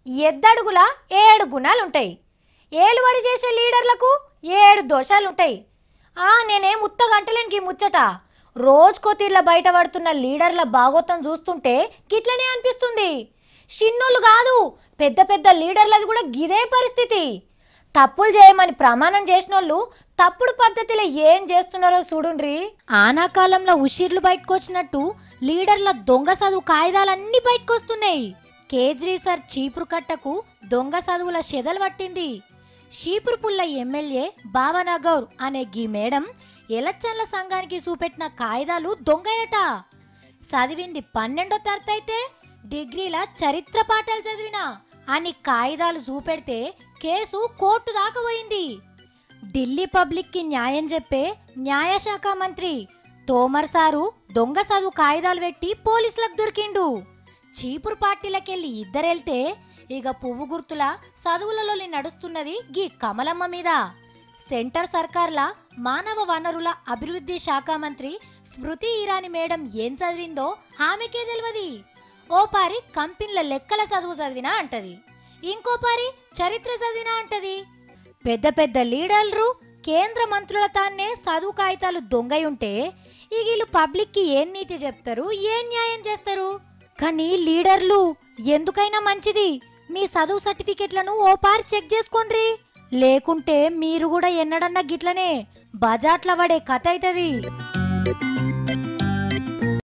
ఎద్దడుగుల ఏడు గుణాలుంటాయి ఏలుబడి చేసే లీడర్లకు ఏడు దోషాలుంటాయి ఆ నేనేం ఉత్తగంటలేనికి ఈ ముచ్చట రోజుకో తీర్ల బయటపడుతున్న లీడర్ల భాగోతం చూస్తుంటే గిట్లనే అనిపిస్తుంది చిన్నోళ్ళు కాదు పెద్ద పెద్ద లీడర్లది కూడా గిదే పరిస్థితి తప్పులు చేయమని ప్రమాణం చేసినోళ్ళు తప్పుడు పద్ధతిలో ఏం చేస్తున్నారో చూడుండ్రి ఆనాకాలంలో ఉషిర్లు బయటకు వచ్చినట్టు లీడర్ల దొంగ చదువు కాగితాలన్నీ బయటకు వస్తున్నాయి కేజ్రీ సార్ చీపురు కట్టకు దొంగ చదువుల చెదలు పట్టింది షీపురుపుల్ల ఎమ్మెల్యే భావనా గౌర్ అనే గీ మేడం ఎలక్షన్ల సంఘానికి చూపెట్టిన కాగితాలు దొంగయట చదివింది పన్నెండో తరగతి అయితే డిగ్రీల చరిత్ర పాఠాలు చదివిన అని కాగితాలు చూపెడితే కేసు కోర్టు దాకా పోయింది ఢిల్లీ పబ్లిక్ కి న్యాయం చెప్పే న్యాయశాఖ మంత్రి తోమర్ సారు దొంగ చదువు కాగితాలు పెట్టి పోలీసులకు దొరికిండు చీపురు పార్టీలకెళ్ళి ఇద్దరెళ్తే ఇక పువ్వు గుర్తుల చదువులలో నడుస్తున్నది గీ కమలమ్మ మీద సెంటర్ సర్కార్ల మానవ వనరుల అభివృద్ధి శాఖ మంత్రి స్మృతి ఇరానీ మేడం ఏం చదివిందో ఆమెకే తెలియదు ఓ పారి కంపెనీల లెక్కల చదువు చదివినా అంటది ఇంకో పారి చరిత్ర చదివినా అంటది పెద్ద పెద్ద లీడర్లు కేంద్ర మంత్రుల తాన్నే చదువు కాగితాలు దొంగై ఉంటే ఈ వీళ్ళు పబ్లిక్ కి ఏం నీతి చెప్తారు ఏం న్యాయం చేస్తారు కానీ లీడర్లు ఎందుకైనా మంచిది మీ చదువు సర్టిఫికెట్లను ఓ పారి చెక్ చేసుకోండ్రి లేకుంటే మీరు కూడా ఎన్నడన్నా గిట్లనే బజాట్ల పడే కథ అవుతుంది